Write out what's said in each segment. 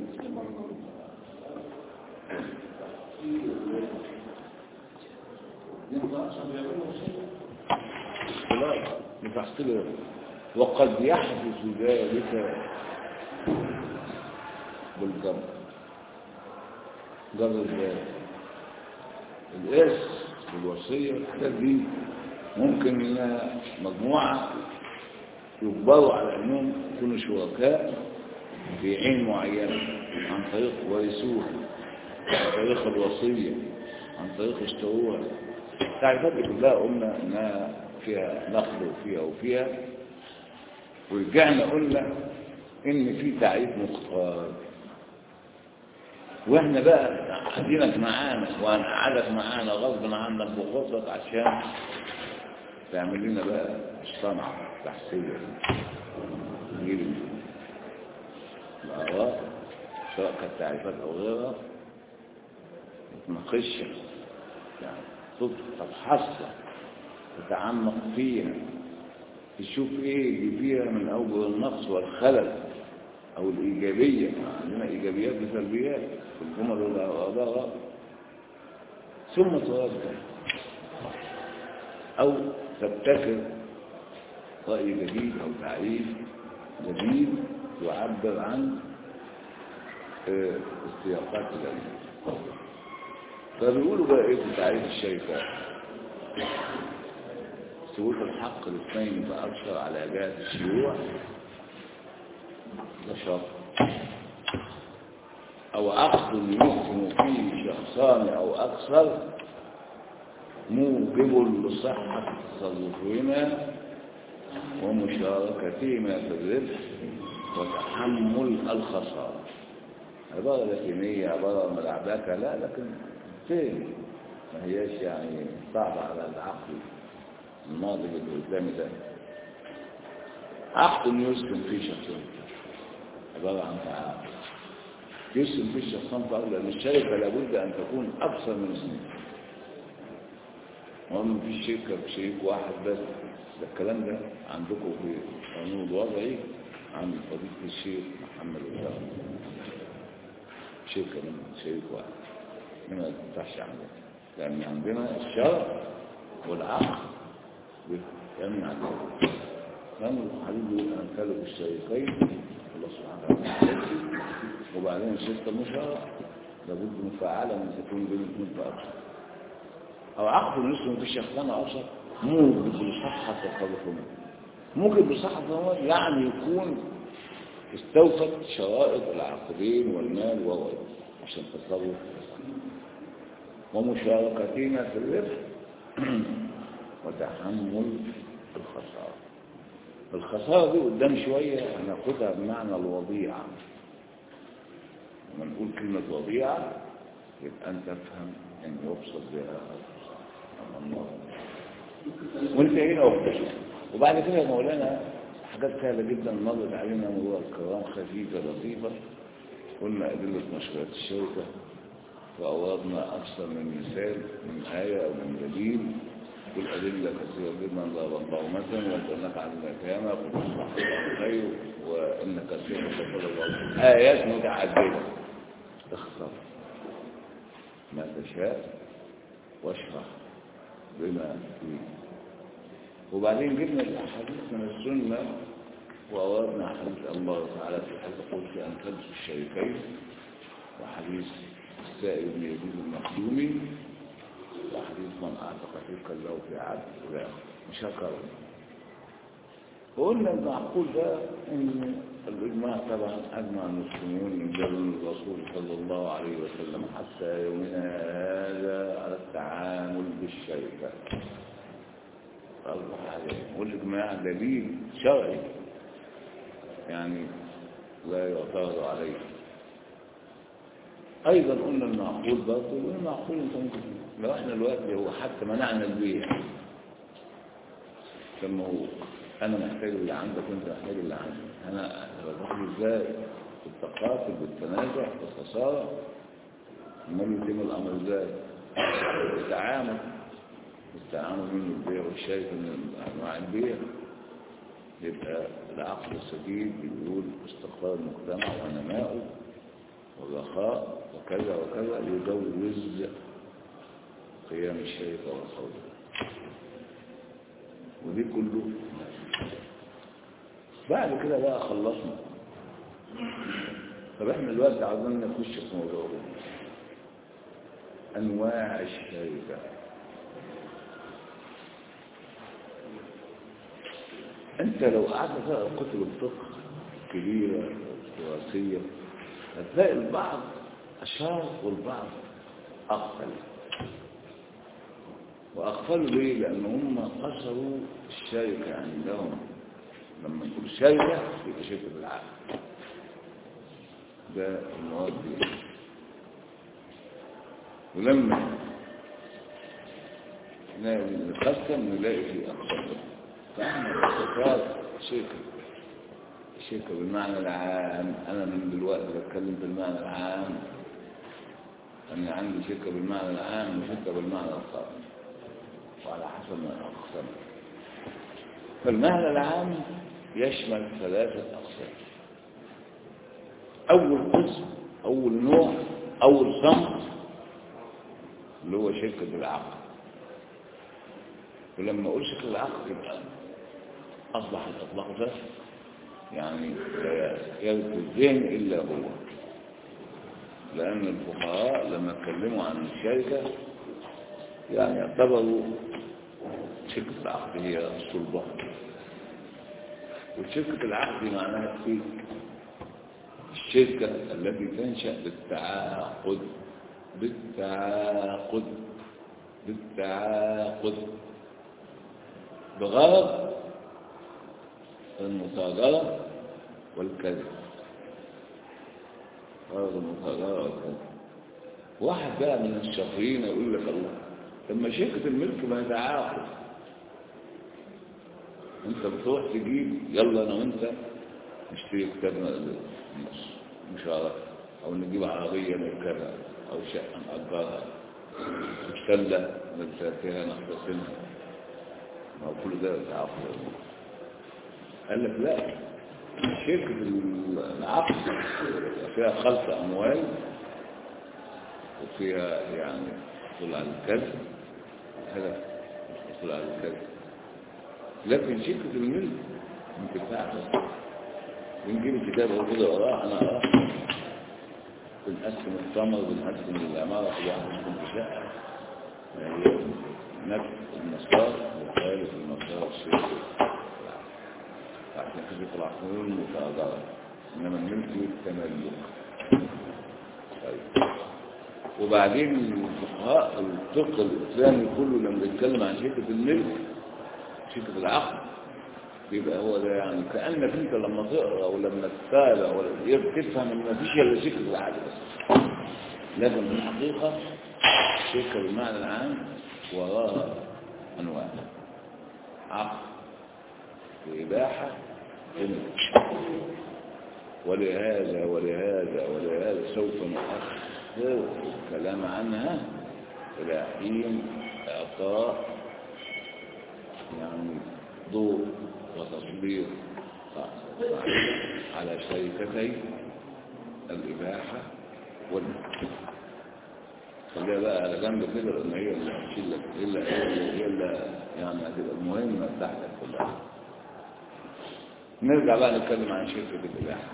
لا ينفع كده وقد يحدث ذلك بالجر جر ازاي القياس والوصية الحاجات دي ممكن انها مجموعة يجبروا على انهم يكونوا شركاء في عين معينة عن طريق ورثوها عن طريق الوصية عن طريق اشتروها التعريفات دي كلها قلنا انها فيها نقل وفيها وفيها ورجعنا قلنا ان في تعريف مختار واحنا بقى قاعدينك معانا وانا قاعدك معانا غصب عنك وخطك عشان تعمل لنا بقى الصنعة التحسية نجيب الآراء سواء كانت تعريفات أو غيرها تناقشها يعني تتحصل تتعمق فيها تشوف ايه اللي فيها من اوجه النقص والخلل او الايجابيه عندنا ايجابيات وسلبيات في الجمل والاراء ثم ترجع او تبتكر راي جديد او تعريف جديد يعبر عن السياقات العلميه فبيقولوا بقى ايه في تعريف الشركات ثبوت الحق الاثنين فأكثر على جهة الشيوع ده شرط أو عقد يسهم فيه شخصان أو أكثر موجب لصحة تصرفهما ومشاركتهما في الربح وتحمل الخسارة عبارة لكنية عبارة ملعبكة لا لكن فين ما هياش يعني صعبة على العقل الماضي اللي قدامي ده عقد يسكن فيه شخصين عبارة عن تعاقد يسكن فيه شخصان فأقول لأن الشركة لابد أن تكون أكثر من اثنين وهم في شركة بشريك واحد بس ده الكلام ده عندكم في قانون الوضعي عن فضيلة الشيخ محمد الوزارة شركة من شريك واحد هنا ما تنفعش عندنا لأن عندنا الشرع والعقد يمنع ذلك كانوا الحديث أنكلوا الشريكين الله سبحانه وتعالى وبعدين الشركة المشاركة لابد مفعلة من تكون بين اثنين فأكثر أو عقد يسلم في شخصان أكثر موجب لصحة تصرفهما موجب لصحة تصرفهما يعني يكون استوفت شرائط العقدين والمال وغيره عشان تصرف ومشاركتهما في الربح وتحمل الخسارة الخسارة دي قدام شوية هناخدها بمعنى الوضيعة لما نقول كلمة وضيعة يبقى أنت تفهم أن يبسط بها أمام الله وانت هنا واكتشف وبعد كده يا مولانا حاجات سهلة جدا مرت علينا مرور الكرام خفيفة لطيفة قلنا أدلة مشروعات الشركة وأوردنا أكثر من مثال من آية أو من دليل والأدلة كثيرة جدا لا ربع مثلا وأنك عن الكيامة قل أصبح الله خير وإن كثيرا تقول الله آيات متعددة اختصر ما تشاء واشرح بما فيه وبعدين جبنا الأحاديث من السنة وأوردنا حديث الله تعالى في حديث قلت أن تلبسوا الشريكين وحديث السائل بن يزيد المخدومي وحديث من أعتق تلك له في عبد فلان مش هكرر وقلنا المعقول ده ان الإجماع طبعا أجمع المسلمون من جبل الرسول صلى الله عليه وسلم حتى يومنا هذا على التعامل بالشركة الله عليه والإجماع دليل شرعي يعني لا يعترض عليه أيضا قلنا المعقول برضه والمعقول انت ممكن لو احنا دلوقتي هو حتى منعنا البيع لما هو انا محتاج اللي عندك وانت محتاج اللي عندك انا بدخل ازاي في التقاتل بالتنازع في الخساره امال يتم الامر ازاي التعامل التعامل من البيع والشركه من انواع البيع يبقى العقل السديد بيقول استقرار المجتمع ونمائه الرخاء وكذا وكذا يجوز قيام الشركة والصوت ودي كله بعد كده بقى خلصنا طب احنا دلوقتي عاوزين نخش في موضوع انواع الشركه انت لو قعدت تقرا كتب الفقه كبيره دراسيه هتلاقي البعض اشار والبعض اغفل واغفلوا ليه لان هم قصروا الشركه عندهم لما نقول شركه يبقى شركه بالعقل ده المواد دي ولما نقسم نلاقي في أقسام فاحنا اختصار شركة شركة بالمعنى العام أنا من دلوقتي بتكلم بالمعنى العام أنا عندي شركة بالمعنى العام وشركة بالمعنى الخاص وعلى حسب ما أقسم فالمعنى العام يشمل ثلاثة أقسام أول قسم أول نوع أول صنف اللي هو شركة العقل ولما أقول شركة العقل يبقى أصبح الإطلاق ده يعني لا يرد الذهن إلا هو لأن الفقهاء لما اتكلموا عن الشركة يعني اعتبروا شركة العقد هي الصلبة وشركة العقد معناها فيك الشركة التي تنشأ بالتعاقد بالتعاقد بالتعاقد بغرض المتاجرة والكذب غرض المتاجرة والكذب واحد بقى من الشافعيين يقول لك الله لما شركة الملك ما تعاقد انت بتروح تجيب يلا انا وانت نشتري كتاب مشاركة او نجيب عربية نركبها او شقة نأجرها مشتلة نلتقيها نغتسلها ما هو كل ده تعاقد قال لك لا شركة العقد فيها خلط أموال وفيها يعني حصول على الكذب هذا حصول على الكذب لكن شركة الملك ممكن تعمل بنجيب الكتاب اهو كده وراه انا اراه بنقسم الثمر بنقسم العمارة في واحد منكم في شقة هي نفس المسار مخالف المسار الشركة عشان كده يطلع قانون متأجرة إنما الملك والتملك طيب وبعدين الفقهاء الفقه الإسلامي كله لما بيتكلم عن شركة الملك شركة العقد يبقى هو ده يعني كأنك انت لما تقرا ولما تتابع ولا تفهم ان مفيش الا شركة العقد بس لكن في الحقيقة شركة بالمعنى العام وراها انواع عقد وإباحة وملك ولهذا ولهذا ولهذا سوف نؤخر الكلام عنها إلى حين إعطاء يعني ضوء وتصوير على شركتي الإباحة والملك خليها بقى على جنب كده لأن هي اللي هتشيل لك هي اللي هي اللي يعني هتبقى المهمة بتاعتك كلها نرجع بقى نتكلم عن شركة الإباحة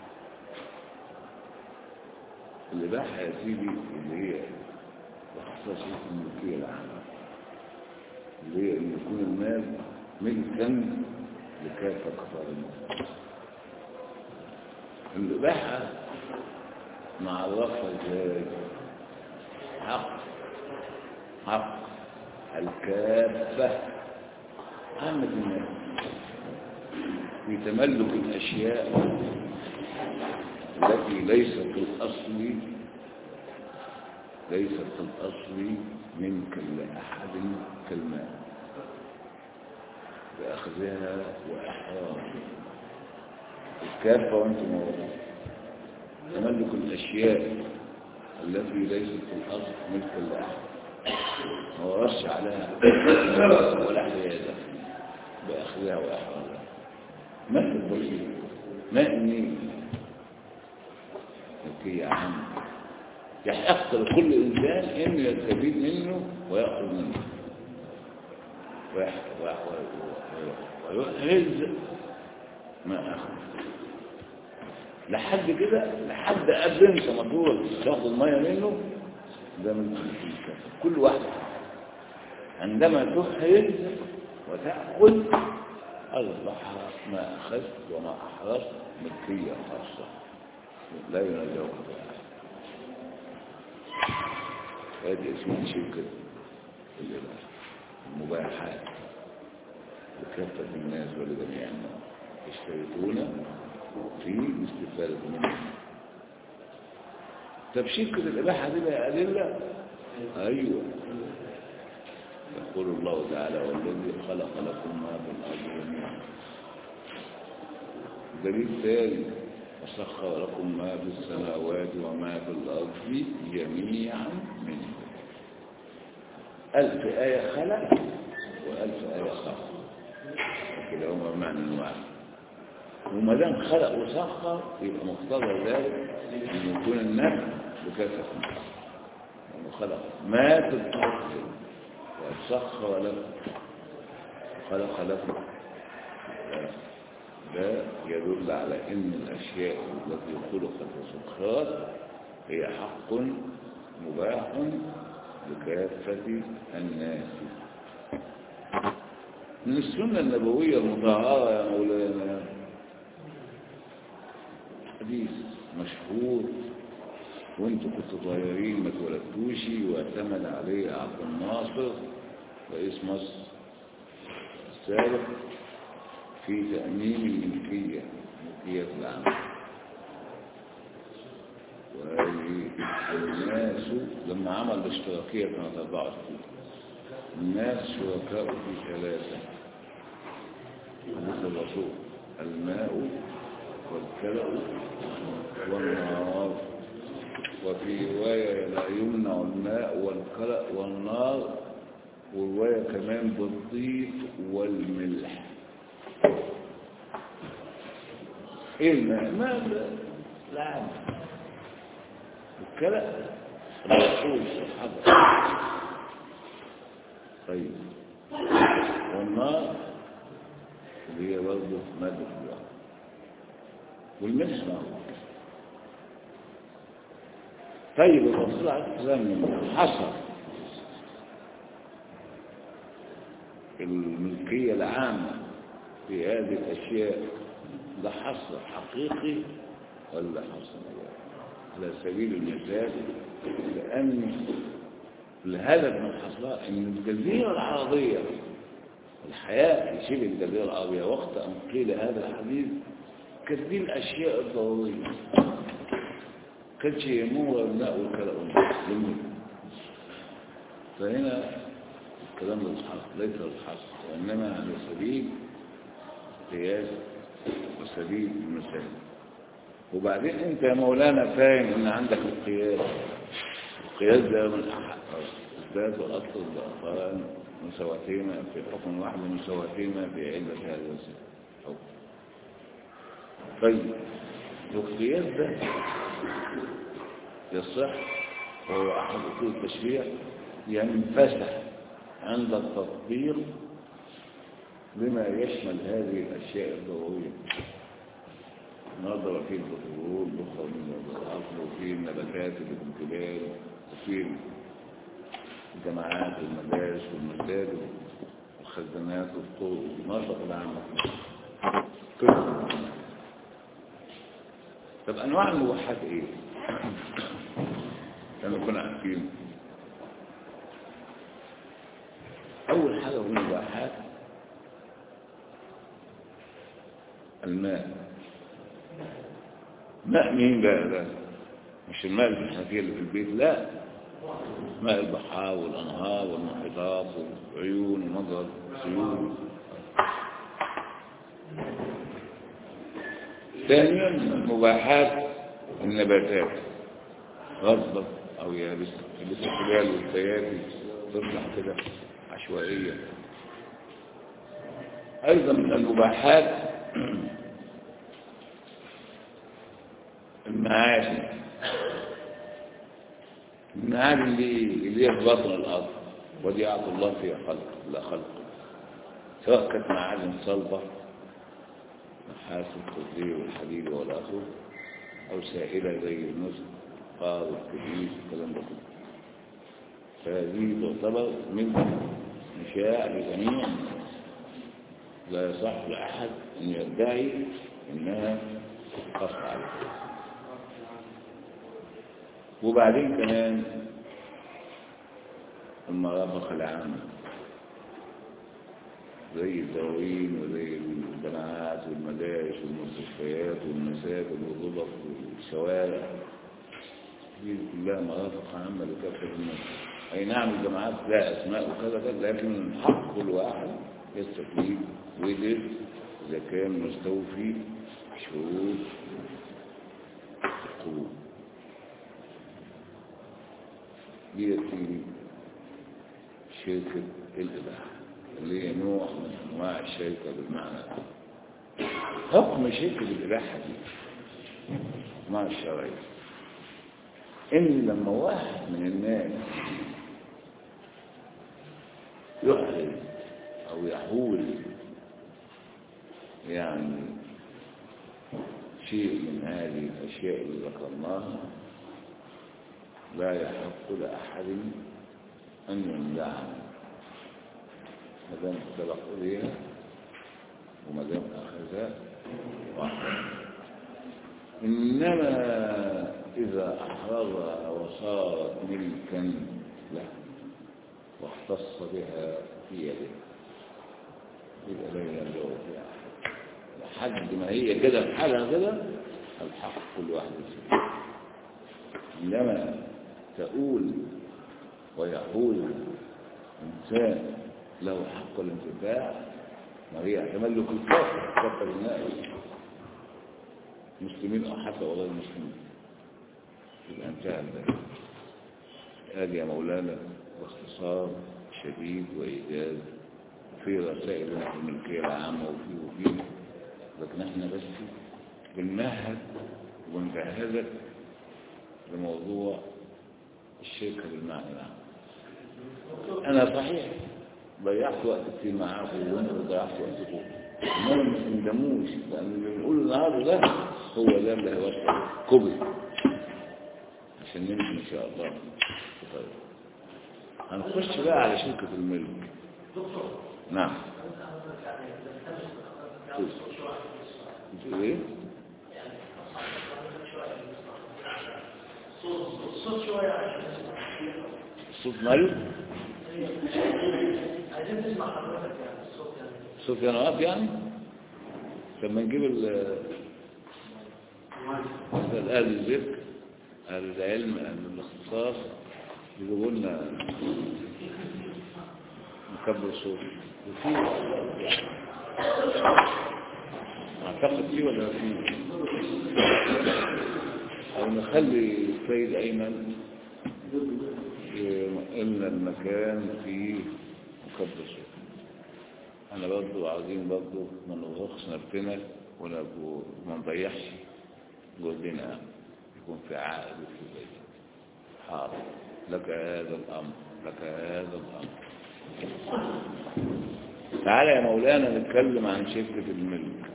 الإباحة يا سيدي اللي هي بخصوص شركة الملكية العامة اللي هي أن يكون المال ملكا لكافة قطاع المال الإباحة معرفة ازاي حق حق الكافة عامة الناس في تملك الأشياء التي ليست الأصل ليست الأصل منك لأحد كالماء بأخذها وإحرام الكافة وأنت موضوع تملك الأشياء التي ليست الأصل ملك لأحد ما ورش عليها ولا حيادة بأخذها وإحرامها مثل بسيط ما إني ملكية عامة يحق لكل إنسان إنه يستفيد منه ويأخذ منه ويح- ويح- ويح- ويحرز ما أخذ لحد كده لحد قبل انت ما تروح تاخد الميه منه ده من كل واحد عندما تحرز وتأخذ أصبح ما أخذت وما أحرزت ملكية خاصة لا ينازعك بها هذه اسمها شركة المباحات لكافة الناس ولجميع الناس يشتركون في الاستفادة منه طب شركة الإباحة دي لها أدلة أيوة يقول الله تعالى والذي خلق لكم ما في الأرض جميعا دليل ثاني وسخر لكم ما في السماوات وما في الأرض جميعا منه ألف آية خلق وألف آية خلق كلاهما معنى واحد وما دام خلق وسخر يبقى مقتضى ذلك أن يكون النفع بكثرة لأنه خلق ما في الأرض وسخر لكم خلق لكم ده يدل على ان الاشياء التي خلقت وسخرت هي حق مباح لكافة الناس من السنة النبوية المطهرة يا مولانا حديث مشهور وانتوا كنتوا صغيرين ما اتولدتوش واعتمد عليه عبد الناصر رئيس مصر السابق في تأمين الملكية ملكية العام والناس لما عمل الاشتراكية كانت 24 الناس شركاء في ثلاثة حديث الرسول الماء والكلأ والنار وفي رواية لا يمنع الماء والكلأ والنار ورواية كمان بالضيف والملح ايه الماء الماء لا الكلأ الرسول الصحابة طيب والنار اللي هي برضه مادة الجوع والملح معروف طيب الرسول عليه السلام حصر الملكية العامة في هذه الأشياء ده حصر حقيقي ولا حصر على سبيل المثال لأن الهدف من حصرها أن الجزيرة العربية الحياة في شبه الجزيرة العربية وقت أن قيل هذا الحديث كانت دي الأشياء الضرورية كانش يمور الماء والكلام للملك فهنا الكلام للحصر ليس للحصر وإنما على سبيل قياس وسبيل المثال وبعدين انت يا مولانا فاهم ان عندك القياس القياس ده من اثبات والاصل الضعفان مساواتهما في حكم واحد مساواتهما في علة هذا الحكم طيب والقياس ده يصح وهو احد اصول التشريع ينفسح عند التطبيق بما يشمل هذه الاشياء الضروريه نظر في البترول بخر من الأصل وفي النباتات اللي في الجبال وفي الجامعات والمدارس والمساجد والخزانات والطرق والنشط العامة طب أنواع المباحات إيه؟ كانوا كنا عارفين أول حاجة من المباحات الماء ماء مين بقى ده مش الماء الحنفية اللي في البيت لا ماء البحار والأنهار والمحيطات والعيون ومجرى السيول ثانيا مباحات النباتات غصبة أو يابسة الاستقلال والسيادي تطلع كده عشوائية أيضا من المباحات المعاشي المعادن اللي اللي هي في بطن الأرض وديعة الله فيها خلق لا خلق سواء كانت معادن صلبة نحاس الخزي والحديد والآخر أو سائلة زي النسك قار والكبريت والكلام ده كله فهذه تعتبر من مشاع لجميع لا يصح لأحد أن يدعي أنها خاصة عليه وبعدين كمان المرافق العامة زي الدواوين وزي الجامعات والمدارس والمستشفيات والمساجد والغرف والشوارع دي كلها مرافق عامة لكافة الناس أي نعم الجامعات لها أسماء وكذا كذا لكن حق كل واحد يستفيد ويدرس إذا كان مستوفي شروط القبول دي في شركة الإباحة اللي هي نوع من أنواع الشركة بالمعنى حكم شركة الإباحة دي مع الشرعية إن لما واحد من الناس يحرز أو يحول يعني شيء من هذه الأشياء اللي ذكرناها لا يحق لأحد أن يمنعها ما دام سبق إليها وما دام أخذها واحد إنما إذا أحررها وصارت ملكا له واختص بها في يده يبقى لا ينبغي فيها أحد لحد ما هي كده في حالها كده الحق كل واحد فيه إنما تقول ويقول إنسان له حق الانتفاع ما هي تملك الكافر كفر الناس مسلمين أو حتى وغير مسلمين يبقى انتهى ذلك هذه يا مولانا باختصار شديد وإيجاز في رسائل الملكية العامة وفي وفي لكن احنا بس بنمهد ونجهزك لموضوع الشركة بالمعنى العام أنا صحيح ضيعت وقت كتير معاكم وانتوا ضيعت وقتكم انما ما تندموش لان اللي بنقوله النهارده ده هو ده اللي هيوصل كوبري عشان نمشي ان شاء الله طيب هنخش بقى على شركة الملك نعم بتقول ايه؟ الصوت شوية عشان الصوت ماله؟ عايزين نسمع حضرتك يعني الصوت يعني صوت كان واقف يعني؟ لما نجيب ال أهل الذكر أهل العلم أهل الاختصاص يجيبوا لنا مكبر صوت وفي أعتقد فيه ولا ما فيه أو نخلي السيد أيمن إن المكان فيه مكبر صوت احنا برضو عاوزين برضو ما نغرقش نفسنا ولا ما نضيعش جهدنا يكون في عائد في بيت حاضر لك هذا الامر لك هذا الامر تعالى يا مولانا نتكلم عن شركة الملك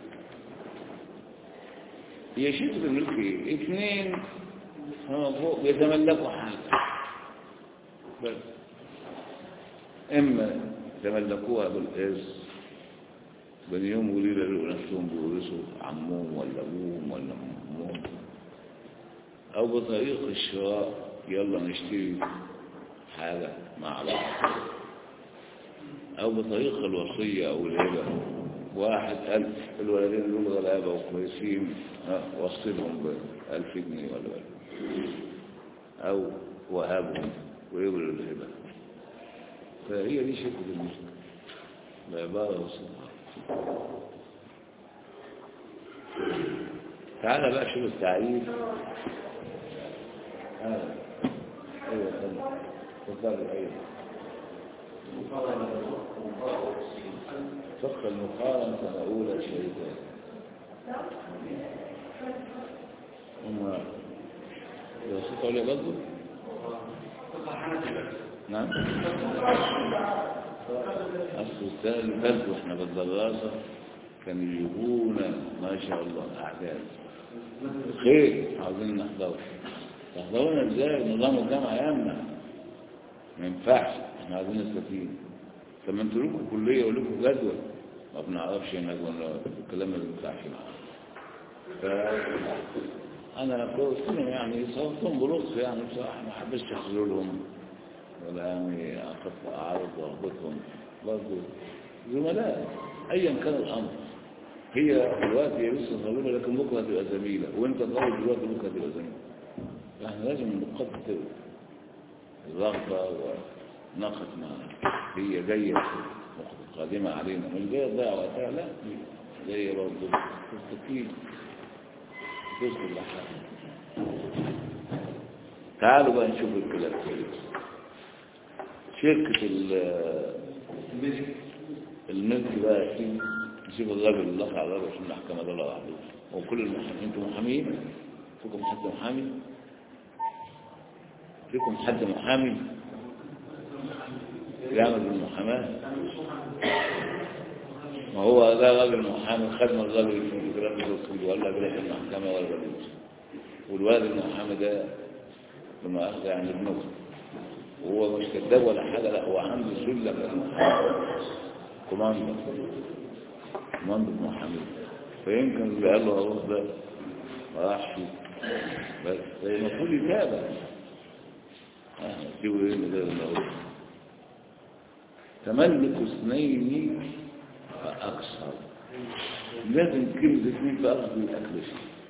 هي شركة الملك ايه؟ اثنين هم فوق بيتملكوا حاجة بس اما تملكوها بالإرث بين يوم وليلة لقوا نفسهم بيورثوا عمهم ولا أبوهم ولا أمهم أو بطريق الشراء يلا نشتري حاجة مع بعض أو بطريق الوصية أو الهبة واحد ألف الولدين دول غلابة وكويسين وصلهم بألف جنيه ولا ولا أو وهبهم ويقبلوا الهبة فهي دي شركة المسلم بعبارة بسيطة تعالى بقى شوف التعريف هذا ايوه تفضل تفضل ايوه فقه المقارنة الأولى الشريكات هم ده صوت عليا برضه نعم أصل السنة اللي فاتت واحنا بالدراسة كانوا يجيبونا ما شاء الله أعداد خير عاوزين نحضر تحضرونا ازاي نظام الجامعة يمنع ما ينفعش احنا عايزين نستفيد طب ما انتوا لكم كلية ولكم جدول ما بنعرفش هناك ولا الكلام اللي ما بينفعش معانا ف انا قلت لهم يعني صوتهم بلطف يعني بصراحة ما حبيتش اخذلهم ولا يعني اخذ اعارض رغبتهم برضه زملاء ايا كان الامر هي دلوقتي هي لسه طالبه لكن بكره هتبقى زميله وانت طالب دلوقتي بكره هتبقى زميله فاحنا لازم نقدر الرغبه وناقه ما هي جايه قادمه علينا مش جايه تضيع وقتها لا جايه برضه تستفيد تصبر لحالها تعالوا بقى نشوف الكلام كويس شركة الملك بقى يحكي نشوف الراجل اللي دخل على الراجل عشان المحكمة ده لا وحده وكل المحامين انتوا محامين فيكم حد محامي فيكم حد محامي يعمل بالمحاماة ما هو ده راجل محامي خدم الراجل في الجرام الرسول وقال لك روح المحكمة ولا بلوش والولد المحامي ده لما أخذ يعني ابنه وهو مش كذاب ولا حاجة لا هو عنده سلة كمحامي كوماندر كوماندر محامي فيمكن اللي قال له اروح ده ما راحش بس المفروض يتابع اه سيبوا ايه ده اللي تملك اثنين فاكثر لازم كلمة اثنين فاكثر الاكل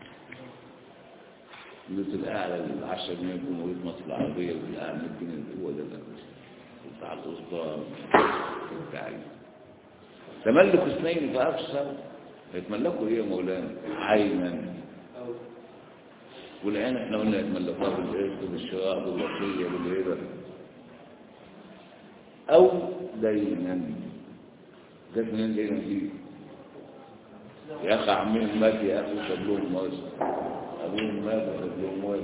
مثل الاعلى العشر جنيه جمهورية مصر العربية والاعلى من الجنيه هو ده الاكل بتاع الاصدار التعليم تملك اثنين فاكثر يتملكوا ايه يا مولانا عينا والعين احنا قلنا يتملكوها بالقسط بالشراء بالوصيه بالهبه او دينا جت منين دينا دي يا اخي عمين مات يا اخي ساب لهم موز ابوهم مات وساب لهم موز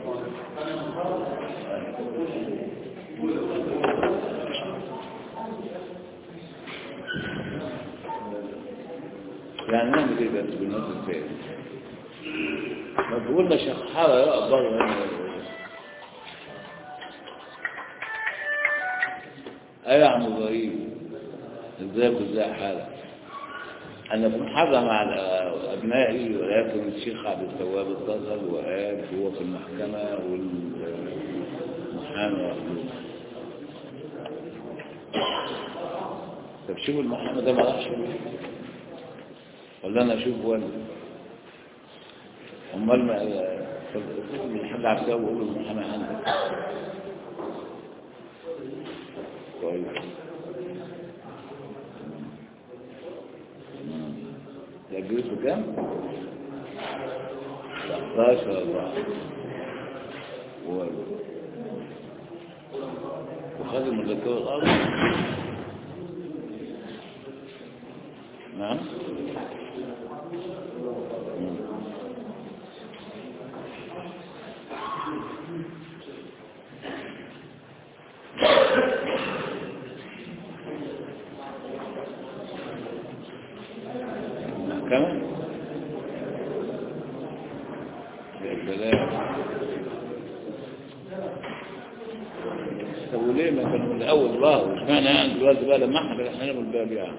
يعني نعمل ايه بس بالناس الثاني ما تقولنا شخحارة يا أبار هنا أي يا عم إبراهيم ازيك وازاي حالك أنا في محاضرة مع أبنائي ولكن الشيخ عبد التواب اتصل وقال هو في المحكمة والمحامي مخلوق طب شوف المحامي ده ما راحش ولا انا اشوف ولا امال ما الحاج عبد السلام بيقول له المحامي عندك كويس تأجيله كام؟ 19 4 وخد المذكرة الأرض نعم كمان يا سلام طب وليه ما كانوا من الاول ظهر مش معنى يعني دلوقتي بقى لما احنا احنا نعمل الباب يعني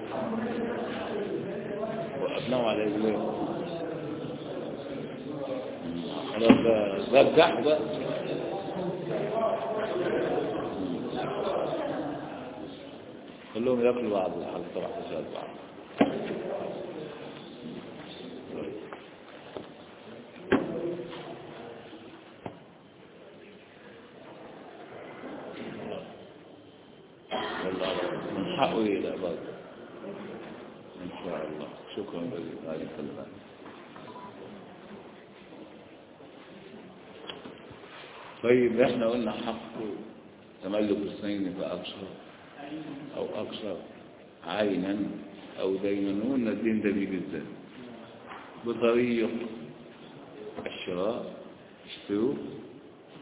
وقفناه على رجليه خلاص بقى رجع بقى كلهم ياكلوا بعض الحاجة طبعا تسال بعض من حقه إلى بعض إن شاء الله شكرا لك الكلمات طيب احنا قلنا حق تملك اثنين فأكثر أو أكثر عينا أو دينا قلنا الدين ده بيه بالذات بطريق الشراء اشتروا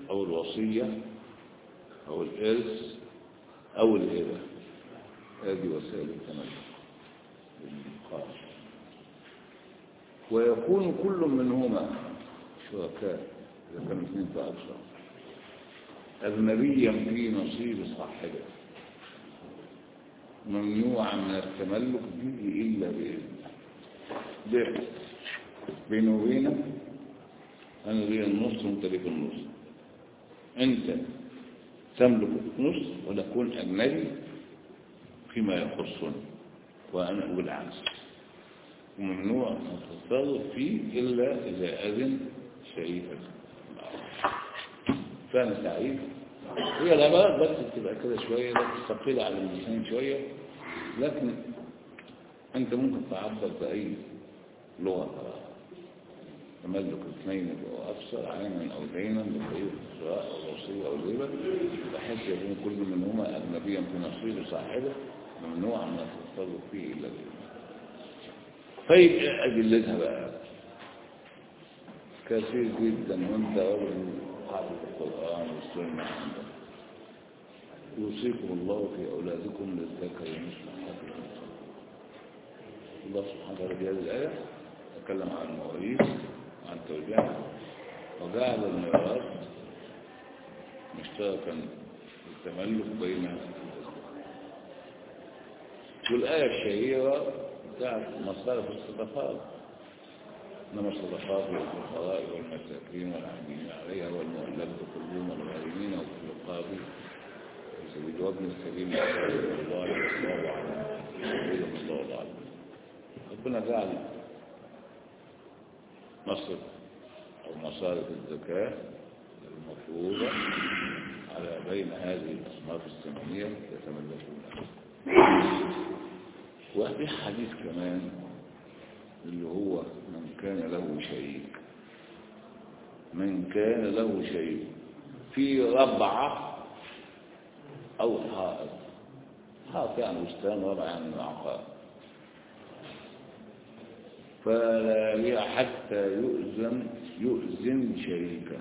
أو الوصية أو الإرث أو الهبة هذه وسائل التملك بالمقام ويكون كل منهما شركاء إذا كانوا اثنين فأكثر أجنبيا في نصيب صاحبه ممنوعا من التملك به إلا بإذن بيع بينه وبينك أنا لي النص وأنت ليك النص أنت تملك النص ونكون أجنبي فيما يخصني وأنا أقول عكس وممنوع أن تتصرف فيه إلا إذا أذن شريكك فاهم تعريف هي العبارات بس بتبقى كده شوية لا تستقيل على اللسان شوية لكن أنت ممكن تعبر بأي لغة تملك اثنين أو أكثر عينا أو دينا بطريقة الشراء أو الوصية أو الهبة بحيث يكون كل منهما أجنبيا في نصيب صاحبه ممنوع من التصرف فيه إلا بإذنه طيب إيه أدلتها بقى كثير جدا وانت رجل حافظ القرآن والسنة عندك يوصيكم الله في أولادكم للذكر مثل حظ الأنثيين الله سبحانه وتعالى في هذه الآية تكلم عن المواريث وعن توزيعها وجعل الميراث مشتركا في التملك بين الأزواج والآية الشهيرة بتاعت مصارف الصدقات إنما الصدقات للفقراء والمساكين والعاملين عليها والمؤلفة قلوبهم والغارمين وفي الرقاب في سبيل وابن السبيل والسبيل الله والله أعلم سبيل الله أعلم ربنا جعل مصرف أو مصارف الزكاة المفروضة على بين هذه الأصناف الثمانية يتملكونها وفي حديث كمان اللي هو من كان له شريك من كان له شريك في ربعة أو حائط حائط يعني بستان ربع يعني عقار فلا يبيع حتى يؤذن يؤذن شريكه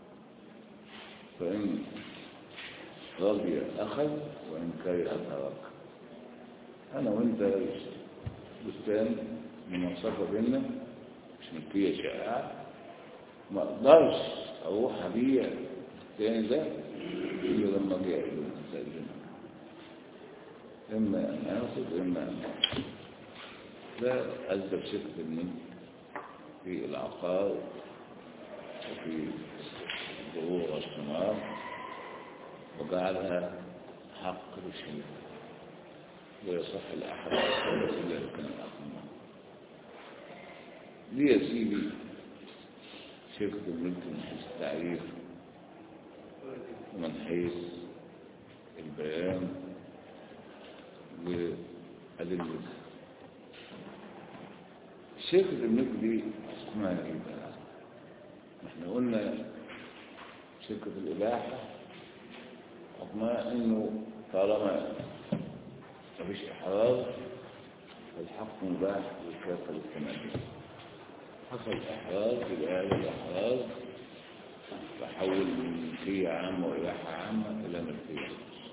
فإن رضي أخذ وإن كره ترك أنا وأنت بستان مناصفة بيننا مش ملكية شائعة ما أقدرش أروح أبيع الثاني ده إلا لما أبيع له أستأذنه إما أن آخذ إما أن آخذ ده أسبب شركة الملك في العقار وفي ظهور والثمار وجعلها حق للشريك ويصح الأحد إلا لو كان الأقل ليه يا سيدي شركة الملك من حيث التعريف ومن حيث البيان وأدلة شركة الملك دي اسمها ايه بقى؟ احنا قلنا شركة الإباحة حكمها انه طالما مفيش إحراز فالحق مباح للكافة للتمادي حصل إحراز يبقى هذا الإحراز تحول من ملكية عامة وإباحة عامة إلى ملكية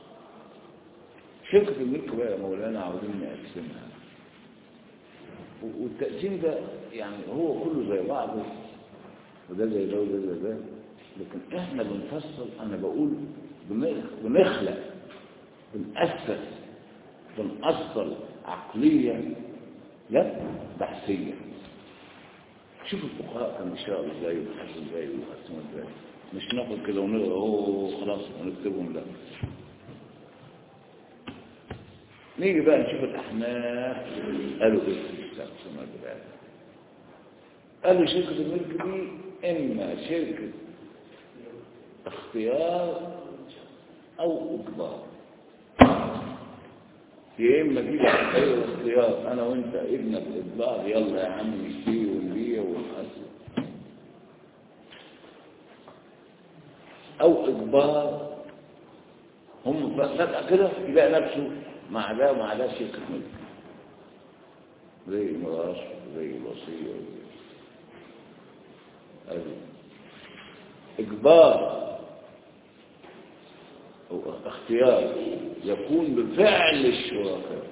شركة الملك بقى يا مولانا عاوزين نقسمها والتقسيم ده يعني هو كله زي بعضه وده زي ده وده زي ده لكن احنا بنفصل انا بقول بنخلق بنأسس بنأصل عقلية لا بحثية شوف الفقهاء كانوا بيشتغلوا ازاي ويبحثوا ازاي ويقسموا ازاي مش ناخد كده ونقرا اوه خلاص ونكتبهم لا نيجي بقى نشوف الأحناف قالوا ايه في التقسيمات بقى قالوا شركة الملك دي إما شركة اختيار أو إجبار يا إما دي خير اختيار أنا وأنت ابنك إجبار يلا يا عم نشتري ونبيع ونقسم أو إجبار هم فجأة كده يلاقي نفسه مع ده ومع ده شركة ملك زي الميراث زي الوصية أدي إجبار اختيار يكون بفعل الشركاء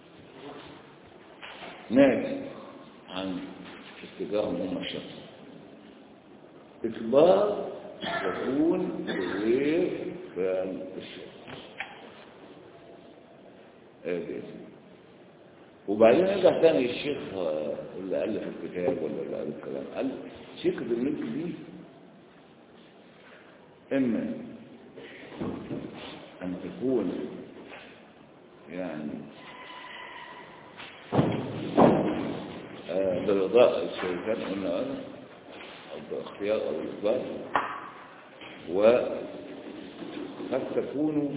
ناتج عن اتجاههم هم الشخص إكبار يكون بغير فعل الشخص هذه وبعدين رجع تاني الشيخ اللي ألف الكتاب ولا اللي قال الكلام قال شركة الملك دي إما أن تكون يعني آه، برضاء الشركات قلنا هذا أو باختيار أو إجبار وقد تكون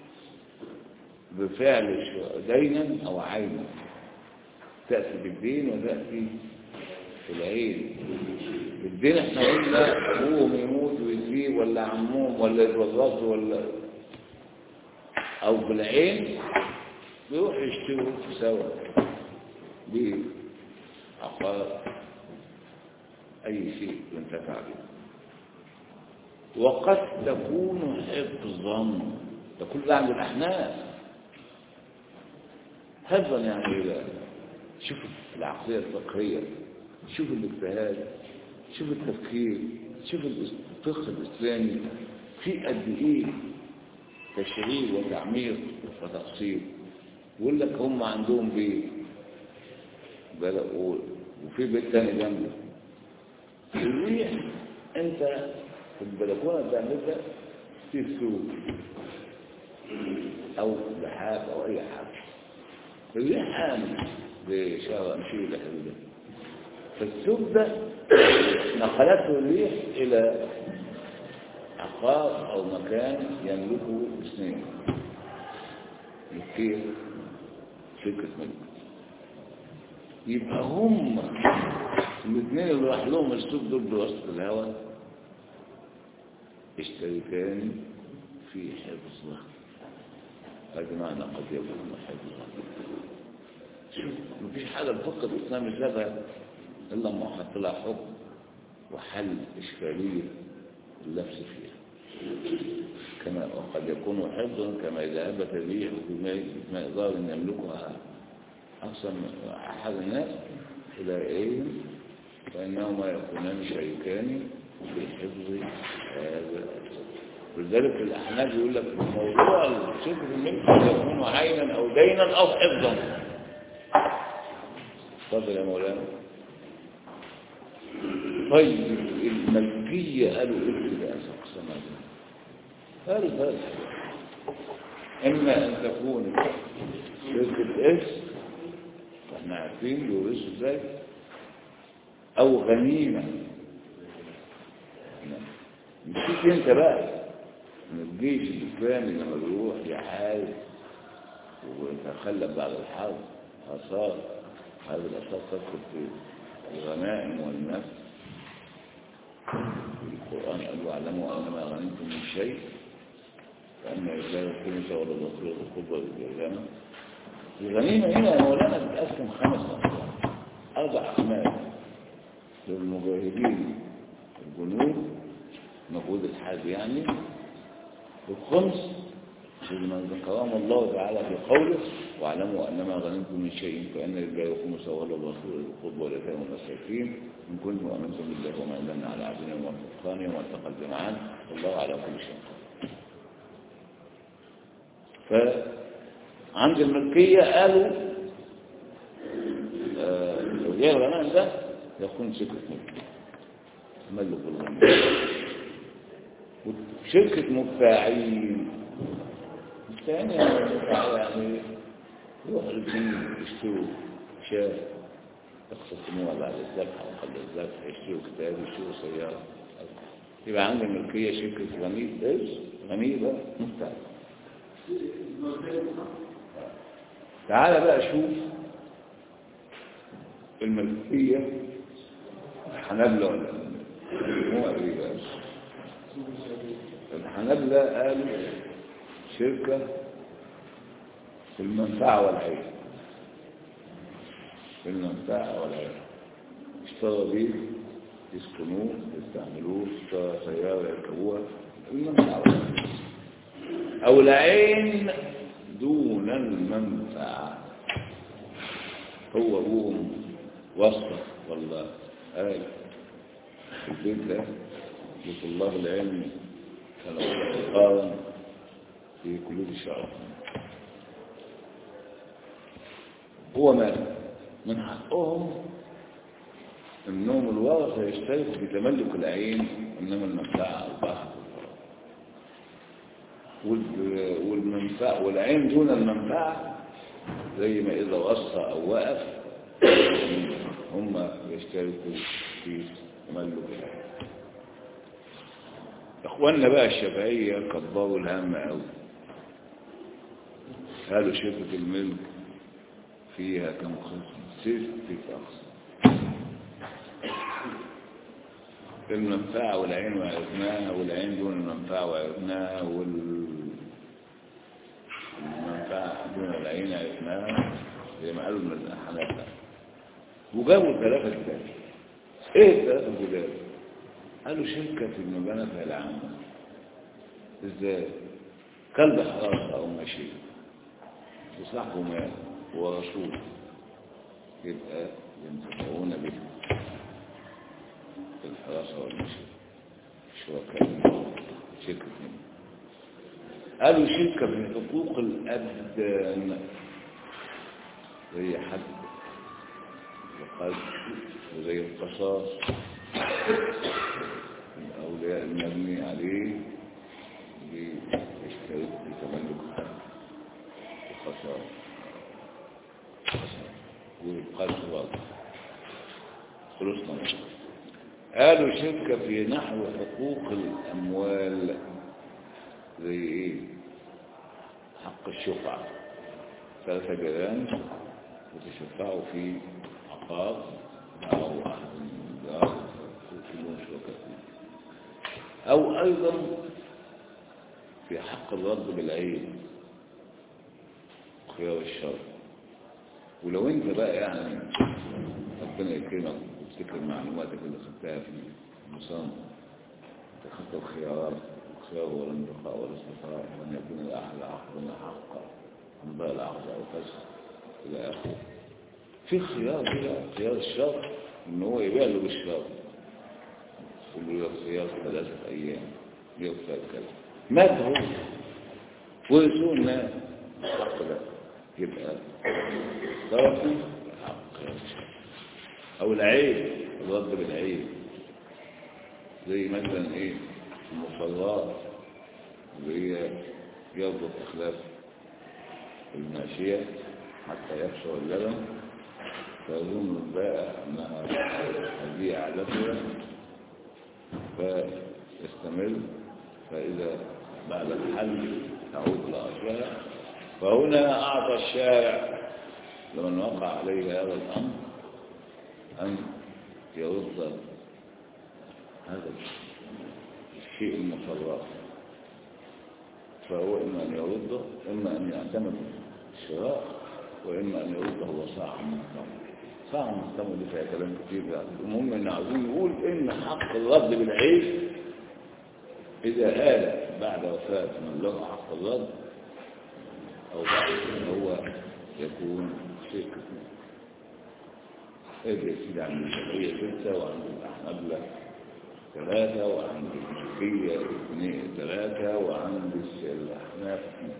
بفعل الشركاء دينا أو عينا تأتي بالدين وتأتي في العين الدين احنا قلنا أبوهم يموت ويسيب ولا عمهم ولا يتوظفوا ولا أو بالعين بيروح يشتروا سوا بعقار أي شيء ينتفع به وقد تكون حفظا ده كل ده عند الأحناف حفظا يعني إيه بقى؟ شوف العقلية الفقهية شوف الاجتهاد شوف التفكير شوف الفقه الإسلامي في قد إيه تشغيل وتعميق وتقصير يقول لك هم عندهم بيت بدأوا وفي بيت تاني جنبه الريح انت في البلكونه بتاع البيت ده في سوق او لحاف او اي حاجه الريح عامل بشهر امشي لحدوده فالسوق ده نقلته الريح الى عقار او مكان يملكه اثنين الكير شركة ملك يبقى هم الاثنين اللي راح لهم السوق دول بوسط الهواء اشتركان في حفظه هذا معنى قد يكون حفظه شوف مفيش حاجة الفقه الإسلامي سابها إلا ما حط لها حكم وحل إشكالية اللبس فيها كما وقد يكون حفظا كما إذا هبت الريح في مقدار يملكها أكثر من أحد الناس إلى إيه فإنهما يكونان شريكان في حفظ هذا ولذلك الأحناف يقول لك موضوع الشرك في الملك يكون عينا أو دينا أو حفظا تفضل يا مولانا طيب الملكية قالوا إيه كده أقسم قالوا ثلاث إما أن تكون شركة إس احنا عارفين يورثوا ازاي او غنيمة مشيت انت بقى من الجيش الاسلامي لما بيروح يحارب ويتخلف بعد الحرب اثار هذه الاثار تدخل في الغنائم والنفس القران قال واعلموا انما غنمتم من شيء فان رجال الخمس ولا البصير القدوه بالجرجمه الغنيمة هنا يا مولانا بتقسم خمس أقسام أربع أقسام للمجاهدين الجنود مجهود الحاج يعني والخمس لمن ذكرهم الله تعالى في قوله واعلموا أنما غنمتم من شيء فإن لله خمس ولا الرسول القربى واليتامى والمساكين إن كنتم آمنتم بالله وما أنزلنا على عبدنا يوم الفرقان يوم التقى الجمعان والله على كل شيء ف عند الملكية قالوا غير الغنائم ده يكون شركة ملك ملك الغنائم شركة مبتاعين مبتاعين يعني يروح الجنين يشتروا شاة يقسموها بعد الذبح أو قبل الذبح يشتروا كتاب يشتروا سيارة يبقى عند الملكية شركة غنيب ايش؟ غنيبة مبتاعين تعال بقى شوف الملكية الحنابلة ولا مو ايه بقى الحنابلة قالوا شركة في المنفعة والعين في المنفعة والعين اشترى بيه يسكنوه يستعملوه اشترى سيارة يركبوها المنفعة والعين أو العين دون المنفعة هو أبوهم وصف والله قال في البيت ده لطلاب العلم كان قارن في قلوب الشعب هو مال من حقهم انهم الورثه يشتركوا في تملك العين انما المنفعه البحر والمنفعه والعين دون المنفعه زي ما اذا وصى او وقف هم يشتركوا في تملك العين اخواننا بقى الشافعيه كبروا الهم قوي قالوا شركه الملك فيها كم قسم ستة أقسام المنفعة والعين وعرفناها والعين دون المنفعة وعرفناها والمنفعة دون العين عرفناها زي ما قالوا من الحنابلة وجابوا ثلاثة كتاب ايه الثلاثة كتاب؟ قالوا شركة في المبانة العامة ازاي؟ كلب حراسة أو ماشي يصلحكم مال ورسول يبقى ينتفعون به في الحراسة والمشي شركاء شركة منه قالوا شركة في حقوق الأبدان زي حد وقد وزي القصاص الأولياء المبني عليه يشترك في تملك حد القصاص والقلب واضح خلصنا قالوا شركة في نحو حقوق الأموال زي إيه حق الشفعة ثلاثة جيران وتشفعوا في عقار أو أحد الدار كلهم شركاء أو أيضا في حق الرد بالعين خيار الشر ولو انت بقى يعني ربنا يكرمك وتفتكر معلوماتك اللي خدتها في المصام انت خدت الخيارات الخيار هو الانتقاء والاستقرار وان يكون الاحلى عقدنا حقا امضاء العقد او فسخ الى اخره في خيار كده خيار الشر ان هو يبيع له بالشر يقول له خيار ثلاثة ايام يوفى كذا مات هو ويسوء الناس حق ده يبقى طرفي حق او العيب الرد بالعيب زي مثلا ايه المصلات اللي هي يضبط اخلاف الماشية حتى يخشى اللبن فيظن البائع انها هذه عادتها فيستمر فاذا بعد الحل تعود لاصلها فهنا أعطى الشارع لمن وقع عليه هذا الأمر أن يرد هذا الشيء المصرف فهو إما أن يرده إما أن يعتمد الشراء وإما أن يرده هو صاع محتمل صاع محتمل دي فيها كلام كتير يعني المهم أن عاوزين نقول إن حق الرد بالعيش إذا آل بعد وفاة من له حق الرد أو بعد هو يكون شيء كثير إيه يسيد عند الشافعية ستة وعند الأحنبلة ثلاثة وعند المالكية اثنين ثلاثة وعند الأحناف اثنين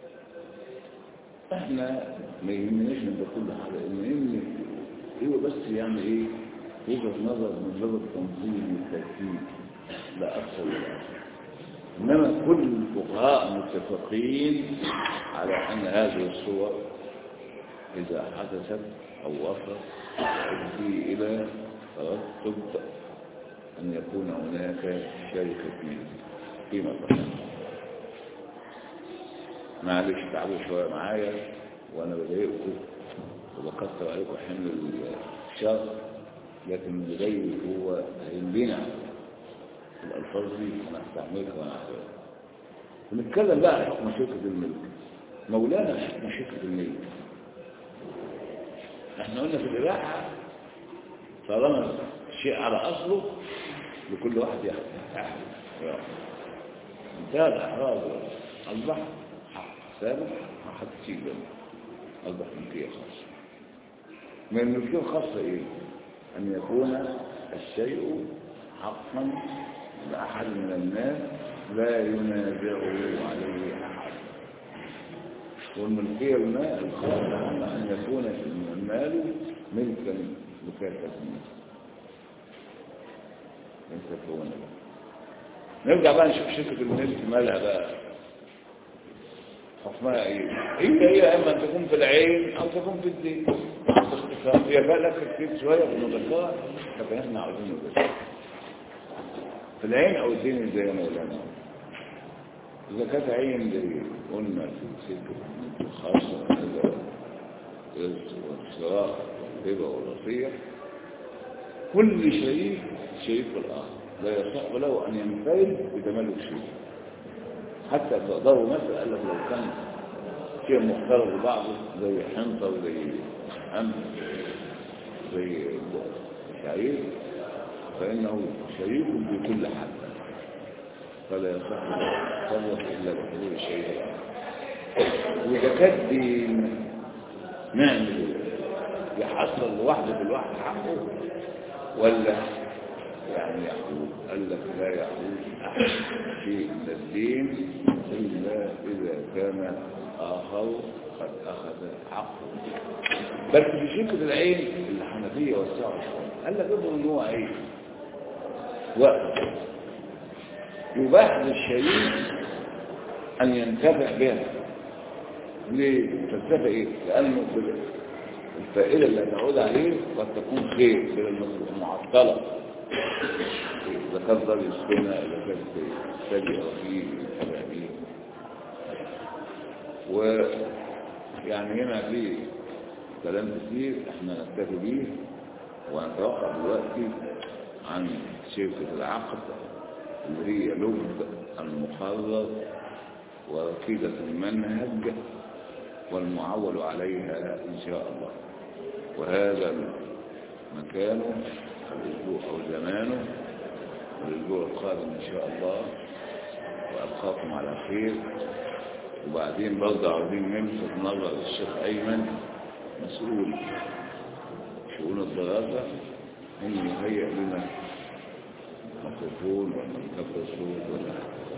احنا ما يهمناش من كل حاجة المهم هو بس يعني ايه وجهة نظر من باب التنظيم والترتيب لا أكثر ولا أكثر إنما كل الفقهاء متفقين على أن هذه الصور إذا حدثت أو وصلت تؤدي إلى ترتب أن يكون هناك شركة قيمة معلش تعالوا شوية معايا وأنا بضايقكم وبكثر عليكم حمل الشر لكن اللي جاي هو هينبنع الألفاظ دي أنا هستعملها وأنا أحبها ونتكلم بقى عن حكم شركة الملك مولانا حكم شركة الملك احنا قلنا في الإباحة طالما الشيء على أصله لكل واحد يحكم انتهى الأحراز أصبح حق ثابت هتسيب أصبح ملكية خاصة من الملكية الخاصة إيه؟ أن يكون الشيء حقا لأحد من الناس لا ينازعه عليه أحد والملكية الماء الخاصة أن يكون المال ملكا لكافة الناس ليس كونه نرجع بقى نشوف شركة الملك مالها بقى حكمها ايه هي هي اما ان تكون في العين او تكون في الدين هي بقى لك كتير شويه في المذكره لكن احنا عاوزين نذكر في العين او الدين زي ما مولانا اذا كانت عين دي قلنا في سكه الخاصه كده والصراخ والهبه والوصيه كل شيء شريك الاخر لا يصح له ان ينفرد بتملك شيء حتى تقدروا مثلا قال لك لو كان شيء مختلط ببعضه زي حنطه وزي امن زي شعير فانه شريك بكل حد فلا يصح التصرف الا بحضور الشيء واذا كان دي نعمل يحصل لوحده بالواحد حقه ولا يعني يحوز قال لك لا يحوز احد شيء من الدين الا اذا كان اخر قد اخذ حقه بس في شركه العين الحنفيه وسعوا شويه قال لك افرض ان هو عين وقت يباح للشريك ان ينتفع بها ليه تنتفع ايه لانه الفائده اللي هتعود عليه قد تكون خير بدل معطله إذا كان ضل يسكنها إذا كانت سابقة فيه تبعيه ويعني هنا في كلام كتير احنا نكتفي بيه ونتوقف دلوقتي عن شركة العقد اللي هي لب المقرر وركيدة المنهج والمعول عليها إن شاء الله وهذا مكانه الأسبوع أو زمانه الأسبوع القادم إن شاء الله وألقاكم على خير وبعدين برضه عاوزين نمسك نظر الشيخ أيمن مسؤول شؤون الدراسة إنه يهيئ لنا ميكروفون ولا مكبر صوت ولا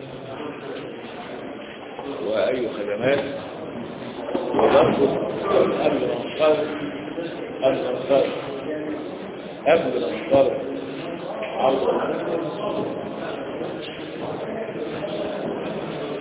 وأي خدمات وبرضه قبل ما نصرف قبل ما نصرف قبل ما نصرف عرض